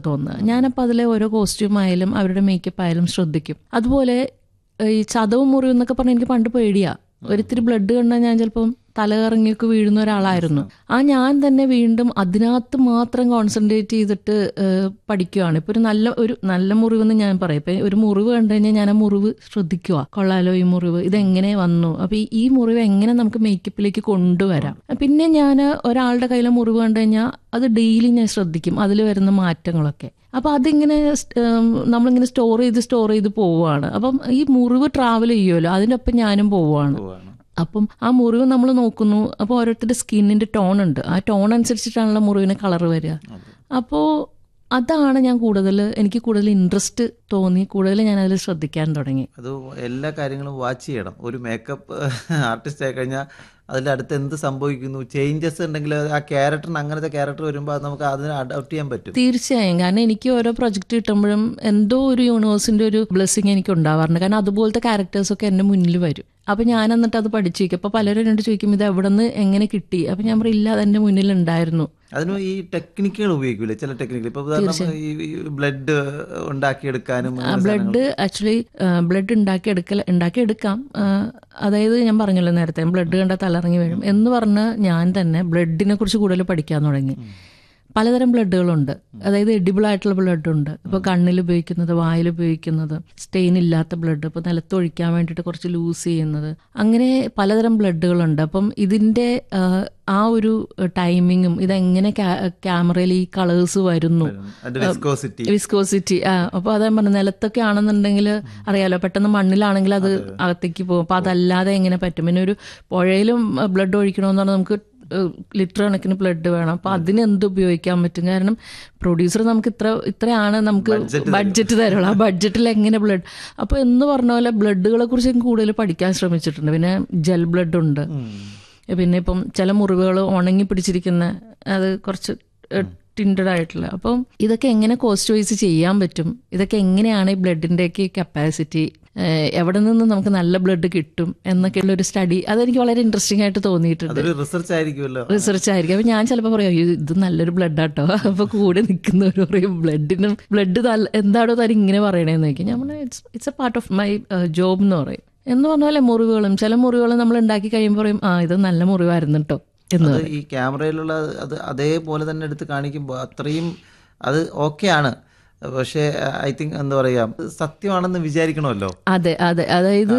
തോന്നുന്നത് ഞാനപ്പോൾ അതിലെ ഓരോ കോസ്റ്റ്യൂം ആയാലും അവരുടെ മേക്കപ്പ് ആയാലും ശ്രദ്ധിക്കും അതുപോലെ ഈ ചതവും മുറിവും എന്നൊക്കെ പറഞ്ഞാൽ എനിക്ക് പണ്ട് പേടിയാ ഒരിത്തിരി ബ്ലഡ് കണ്ടാൽ ഞാൻ ചിലപ്പം തലകറങ്ങിയൊക്കെ വീഴുന്ന ഒരാളായിരുന്നു ആ ഞാൻ തന്നെ വീണ്ടും അതിനകത്ത് മാത്രം കോൺസെൻട്രേറ്റ് ചെയ്തിട്ട് ഏഹ്, പഠിക്കുവാണ് ഇപ്പൊ ഒരു നല്ല ഒരു നല്ല മുറിവെന്ന് ഞാൻ പറയും ഇപ്പൊ ഒരു മുറിവ് കണ്ടു കഴിഞ്ഞാൽ ഞാൻ ആ മുറിവ് ശ്രദ്ധിക്കുക കൊള്ളാലോ ഈ മുറിവ് ഇതെങ്ങനെ വന്നു അപ്പൊ ഈ- ഈ മുറിവ് എങ്ങനെ നമുക്ക് മേക്കപ്പിലേക്ക് കൊണ്ടുവരാം പിന്നെ ഞാൻ ഒരാളുടെ കയ്യിലെ മുറിവ് കണ്ടു കഴിഞ്ഞാൽ അത് ഡെയിലി ഞാൻ ശ്രദ്ധിക്കും അതിൽ വരുന്ന മാറ്റങ്ങളൊക്കെ അപ്പൊ അതിങ്ങനെ സ്റ്റ്- ഉം, നമ്മളിങ്ങനെ സ്റ്റോർ ചെയ്ത് സ്റ്റോർ ചെയ്ത് പോവുകയാണ് അപ്പം ഈ മുറിവ് ട്രാവൽ ചെയ്യുമല്ലോ അതിൻ്റെ ഒപ്പം ഞാനും പോവുകയാണ് പോവാണ് അപ്പം ആ മുറിവ് നമ്മൾ നോക്കുന്നു അപ്പോൾ ഓരോരുത്തരുടെ സ്കിന്നിന്റെ ടോൺ ഉണ്ട് ആ ടോൺ അനുസരിച്ചിട്ടാണല്ലോ മുറിവിന് കളർ വരിക അപ്പോൾ അതാണ് ഞാൻ കൂടുതൽ എനിക്ക് കൂടുതൽ ഇൻട്രസ്റ്റ് തോന്നി കൂടുതൽ ഞാൻ അതിൽ ശ്രദ്ധിക്കാൻ തുടങ്ങി അത് എല്ലാ കാര്യങ്ങളും വാച്ച് ചെയ്യണം ഒരു മേക്കപ്പ് ആർട്ടിസ്റ്റ് ആയി കഴിഞ്ഞാൽ അതിൽ അടുത്ത് എന്ത് സംഭവിക്കുന്നു ചേഞ്ചസ് ഉണ്ടെങ്കിൽ ആ ക്യാരക്ടറിന് അങ്ങനത്തെ ക്യാരക്ടർ വരുമ്പോൾ അത് നമുക്ക് അതിനെ അഡോപ്റ്റ് ചെയ്യാൻ പറ്റും തീർച്ചയായും കാരണം എനിക്ക് ഓരോ പ്രൊജക്ട് കിട്ടുമ്പോഴും എന്തോ ഒരു യൂണിവേഴ്സിന്റെ ഒരു ബ്ലെസ്സിങ് എനിക്ക് ഉണ്ടാവാറുണ്ട് കാരണം അതുപോലത്തെ ക്യാരക്ടേഴ്സ് ഒക്കെ എൻ്റെ മുന്നിൽ വരും അപ്പൊ ഞാൻ എന്നിട്ട് അത് പഠിച്ചു വയ്ക്കും അപ്പൊ പലരും എന്നോട് ചോദിക്കും ഇത് എവിടെ നിന്ന് എങ്ങനെ കിട്ടി അപ്പൊ ഞാൻ പറയും ഇല്ല അത് എൻ്റെ മുന്നിൽ ഉണ്ടായിരുന്നു അതിന് ഈ ടെക്നിക്കുകൾ ഉപയോഗിക്കൂലേ ചില ടെക്നിക്കൽ ഇപ്പൊ ഉദാഹരണം ഈ ബ്ലഡ് ഉണ്ടാക്കിയെടുക്കാനും അങ്ങനെ ബ്ലഡ് ആക്ച്വലി ബ്ലഡ് ഉണ്ടാക്കിയെടുക്കൽ ഉണ്ടാക്കിയെടുക്കാം ആ, അതായത് ഞാൻ പറഞ്ഞല്ലോ നേരത്തെ ബ്ലഡ് കണ്ട തലറങ്ങി വീഴും എന്ന് പറഞ്ഞ് ഞാൻ തന്നെ ബ്ലഡിനെ കുറിച്ച് കൂടുതൽ പഠിക്കാൻ തുടങ്ങി പലതരം ബ്ലഡുകളുണ്ട് അതായത് എഡിബിൾ ആയിട്ടുള്ള ബ്ലഡ് ഉണ്ട് ഇപ്പോൾ കണ്ണിൽ ഉപയോഗിക്കുന്നത് വായിൽ ഉപയോഗിക്കുന്നത് സ്റ്റെയിൻ ഇല്ലാത്ത ബ്ലഡ് ഇപ്പോൾ നിലത്തൊഴിക്കാൻ വേണ്ടിയിട്ട് കുറച്ച് ലൂസ് ചെയ്യുന്നത് അങ്ങനെ പലതരം ബ്ലഡുകളുണ്ട് അപ്പം ഇതിന്റെ ആ, ആ ഒരു ടൈമിങ്ങും ഇതെങ്ങനെ ക്യാമറയിൽ ഈ കളേഴ്സ് വരുന്നു അതിന്റെ വിസ്കോസിറ്റി വിസ്കോസിറ്റി ആ അപ്പോൾ അതാ പറഞ്ഞ നിലത്തൊക്കെ ആണെന്നുണ്ടെങ്കിൽ അറിയാലോ പെട്ടെന്ന് മണ്ണിലാണെങ്കിൽ അത് അകത്തേക്ക് പോകും അപ്പോൾ അതല്ലാതെ എങ്ങനെ പറ്റും പിന്നെ ഒരു പുഴയിലും ബ്ലഡ് ഒഴിക്കണമെന്ന് പറഞ്ഞാൽ നമുക്ക് ലിറ്റർ കണക്കിന് ബ്ലഡ് വേണം അപ്പോൾ അതിന് എന്ത് ഉപയോഗിക്കാൻ പറ്റും കാരണം പ്രൊഡ്യൂസർ നമുക്ക് ഇത്ര ഇത്രയാണ് നമുക്ക് ബഡ്ജറ്റ് തരുള്ളൂ ആ ബഡ്ജറ്റിൽ എങ്ങനെ ബ്ലഡ് അപ്പോൾ എന്ന് പറഞ്ഞ പോലെ ബ്ലഡുകളെ കുറിച്ച് ഞാൻ കൂടുതൽ പഠിക്കാൻ ശ്രമിച്ചിട്ടുണ്ട് പിന്നെ ജെൽ ബ്ലഡ് ഉണ്ട് പിന്നെ ഇപ്പം ചില മുറിവുകൾ ഉണങ്ങി പിടിച്ചിരിക്കുന്ന അത് കുറച്ച് ടിൻഡഡ് ആയിട്ടുള്ള അപ്പം ഇതൊക്കെ എങ്ങനെ കോസ്റ്റ് വൈസ് ചെയ്യാൻ പറ്റും ഇതൊക്കെ എങ്ങനെയാണ് ഈ ബ്ലഡിൻ്റെയൊക്കെ കപ്പാസിറ്റി എവിടെ നിന്ന് നമുക്ക് നല്ല ബ്ലഡ് കിട്ടും എന്നൊക്കെയുള്ള ഒരു സ്റ്റഡി അതെനിക്ക് വളരെ ഇൻട്രസ്റ്റിംഗ് ആയിട്ട് തോന്നിയിട്ടുണ്ട് അതൊരു റിസർച്ച് ആയിരിക്കുമല്ലോ റിസർച്ച് ആയിരിക്കും അപ്പൊ ഞാൻ ചിലപ്പോൾ പറയാം "അയ്യോ, ഇത് നല്ലൊരു ബ്ലഡ് ആട്ടോ അപ്പൊ കൂടെ നിൽക്കുന്നവർ പറയും ബ്ലഡിനും ബ്ലഡ് എന്താണോ താൻ ഇങ്ങനെ പറയണേന്ന് ചോദിക്കും ഞാൻ പറഞ്ഞു it's it's a part of my job എന്ന് പറയും എന്ന് പറഞ്ഞ പോലെ മുറിവുകളും ചില മുറിവുകളും നമ്മൾ ഉണ്ടാക്കി കഴിയുമ്പോൾ പറയും ആ ഇത് നല്ല മുറിവായിരുന്നു കേട്ടോ എന്ന് അത് ഈ ക്യാമറയിലുള്ള അത് അതേപോലെ തന്നെ എടുത്ത് കാണിക്കുമ്പോൾ അത്രയും അത് ഓക്കെ ആണ് പക്ഷേ ഐ തിങ്ക് എന്താ പറയാ സത്യമാണെന്ന് വിചാരിക്കണമല്ലോ അതെ അതെ അതായത്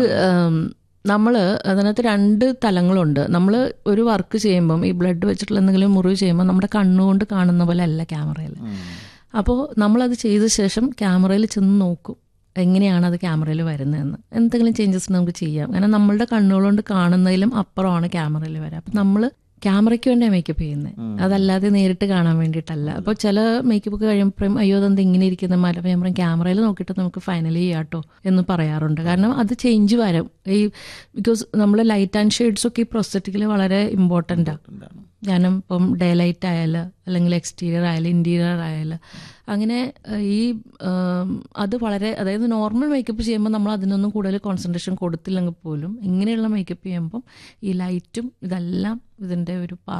നമ്മൾ അതിനകത്ത് രണ്ട് തലങ്ങളുണ്ട് നമ്മൾ ഒരു വർക്ക് ചെയ്യുമ്പം ഈ ബ്ലഡ് വെച്ചിട്ടുള്ള എന്തെങ്കിലും മുറിവ് ചെയ്യുമ്പോൾ നമ്മുടെ കണ്ണുകൊണ്ട് കാണുന്ന പോലെ അല്ല ക്യാമറയിൽ അപ്പോൾ നമ്മളത് ചെയ്ത ശേഷം ക്യാമറയിൽ ചെന്ന് നോക്കും എങ്ങനെയാണ് അത് ക്യാമറയിൽ വരുന്നതെന്ന് എന്തെങ്കിലും ചേഞ്ചസ് നമുക്ക് ചെയ്യാം കാരണം നമ്മളുടെ കണ്ണുകൊണ്ട് കാണുന്നതിലും അപ്പുറമാണ് ക്യാമറയിൽ വരിക അപ്പം നമ്മൾ ക്യാമറയ്ക്ക് വേണ്ടിയാണ് മേക്കപ്പ് ചെയ്യുന്നത് അതല്ലാതെ നേരിട്ട് കാണാൻ വേണ്ടിയിട്ടല്ല അപ്പോൾ ചില മേക്കപ്പ് ഒക്കെ കഴിയുമ്പോഴും അയ്യോ അതെന്ത് ഇങ്ങനെ ഇരിക്കുന്ന മാറ്റം അപ്പോൾ ഞാൻ പറയും ക്യാമറയിൽ നോക്കിയിട്ട് നമുക്ക് ഫൈനലി ചെയ്യാട്ടോ എന്ന് പറയാറുണ്ട് കാരണം അത് ചേഞ്ച് വരും ഈ ബിക്കോസ് നമ്മൾ ലൈറ്റ് ആൻഡ് ഷെയ്ഡ്സ് ഒക്കെ ഈ പ്രൊസറ്റിക്കിൽ വളരെ ഇമ്പോർട്ടൻ്റാണ് എന്താണ് ഞാനും ഇപ്പം ഡേ ലൈറ്റ് ആയാലും അല്ലെങ്കിൽ എക്സ്റ്റീരിയർ ആയാലും ഇൻറ്റീരിയർ ആയാലും അങ്ങനെ ഏഹ്, ഈ ഏം, അത് വളരെ അതായത് നോർമൽ മേക്കപ്പ് ചെയ്യുമ്പോൾ നമ്മൾ അതിനൊന്നും കൂടുതൽ കോൺസെൻട്രേഷൻ കൊടുത്തില്ലെങ്കിൽ പോലും ഇങ്ങനെയുള്ള മേക്കപ്പ് ചെയ്യുമ്പം ഈ ലൈറ്റും ഇതെല്ലാം ഇതിൻ്റെ ഒരു